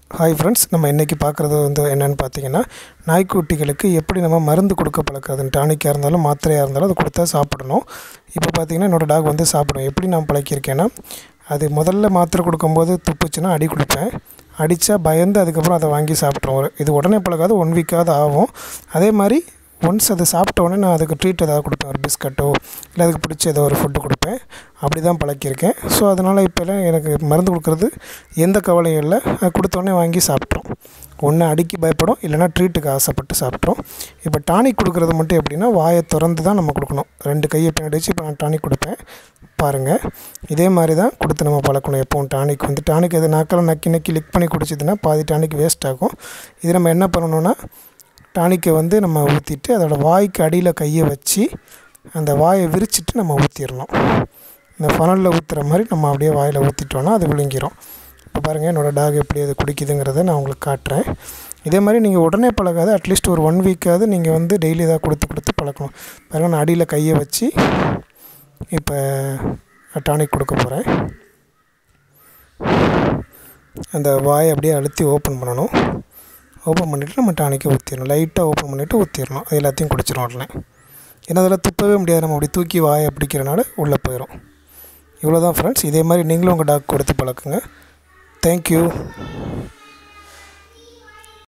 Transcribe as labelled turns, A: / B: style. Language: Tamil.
A: ஹாய் ஃப்ரெண்ட்ஸ் நம்ம இன்றைக்கி பார்க்குறது வந்து என்னென்னு பார்த்தீங்கன்னா நாய்க்குட்டிகளுக்கு எப்படி நம்ம மருந்து கொடுக்க பழக்கிறதுன்னு டானிக்காக இருந்தாலும் மாத்திரையாக இருந்தாலும் அது கொடுத்தா சாப்பிடணும் இப்போ பார்த்தீங்கன்னா என்னோடய டாக் வந்து சாப்பிடும் எப்படி நான் பழக்கியிருக்கேன்னா அது முதல்ல மாத்திரை கொடுக்கும்போது துப்புச்சுன்னா அடி கொடுப்பேன் அடித்தா பயந்து அதுக்கப்புறம் அதை வாங்கி சாப்பிட்ருவோம் ஒரு இது உடனே பழகாது ஒன் வீக்காவது ஆகும் அதே மாதிரி ஒன்ஸ் அதை சாப்பிட்ட உடனே நான் அதுக்கு ட்ரீட் ஏதாவது கொடுப்பேன் ஒரு பிஸ்கட்டோ இல்லை அதுக்கு பிடிச்ச ஏதோ ஒரு ஃபுட்டு கொடுப்பேன் அப்படி தான் பழக்கியிருக்கேன் ஸோ அதனால் இப்போல்லாம் எனக்கு மருந்து கொடுக்குறது எந்த கவலையும் இல்லை அது கொடுத்த உடனே வாங்கி சாப்பிட்ரும் ஒன்று அடிக்கி பயப்படும் இல்லைனா ட்ரீட்டுக்கு ஆசைப்பட்டு சாப்பிட்ரும் இப்போ டானிக் கொடுக்குறது மட்டும் எப்படின்னா வாயை திறந்து தான் நம்ம கொடுக்கணும் ரெண்டு கையை பின்னாடி வச்சு இப்போ நான் டானிக் கொடுப்பேன் பாருங்கள் இதே மாதிரி தான் கொடுத்து நம்ம பழக்கணும் எப்போவும் டானிக் வந்து டானிக் எது நாக்கெல்லாம் நக்கி நக்கி லிக் பண்ணி குடிச்சதுன்னா பாதி டானிக் வேஸ்ட் ஆகும் இது நம்ம என்ன பண்ணணும்னா டானிக்கை வந்து நம்ம ஊற்றிட்டு அதோடய வாய்க்கு அடியில் கையை வச்சு அந்த வாயை விரிச்சிட்டு நம்ம ஊற்றிடணும் இந்த ஃபனலில் ஊற்றுற மாதிரி நம்ம அப்படியே வாயில் ஊற்றிட்டோன்னா அது விழுங்கிரும் இப்போ பாருங்கள் என்னோடய டாக் எப்படி அது குடிக்குதுங்கிறத நான் உங்களுக்கு காட்டுறேன் இதே மாதிரி நீங்கள் உடனே பழகாது அட்லீஸ்ட் ஒரு ஒன் வீக்காவது நீங்கள் வந்து டெய்லி இதாக கொடுத்து கொடுத்து பழக்கணும் பாருங்கள் நான் அடியில் கையை வச்சு இப்போ டானிக் கொடுக்க போகிறேன் அந்த வாயை அப்படியே அழுத்தி ஓப்பன் பண்ணணும் ஓப்பன் பண்ணிவிட்டு நம்ம டானிக்கை ஊற்றிடணும் லைட்டாக ஓப்பன் பண்ணிவிட்டு ஊற்றிடணும் அது எல்லாத்தையும் குடிச்சிடும் உடனே ஏன்னா அதில் துப்பவே முடியாது நம்ம அப்படி தூக்கி வாயை பிடிக்கிறனால உள்ளே போயிடும் இவ்வளோ தான் ஃப்ரெண்ட்ஸ் இதே மாதிரி நீங்களும் உங்கள் டாக் கொடுத்து பழக்குங்க தேங்க்யூ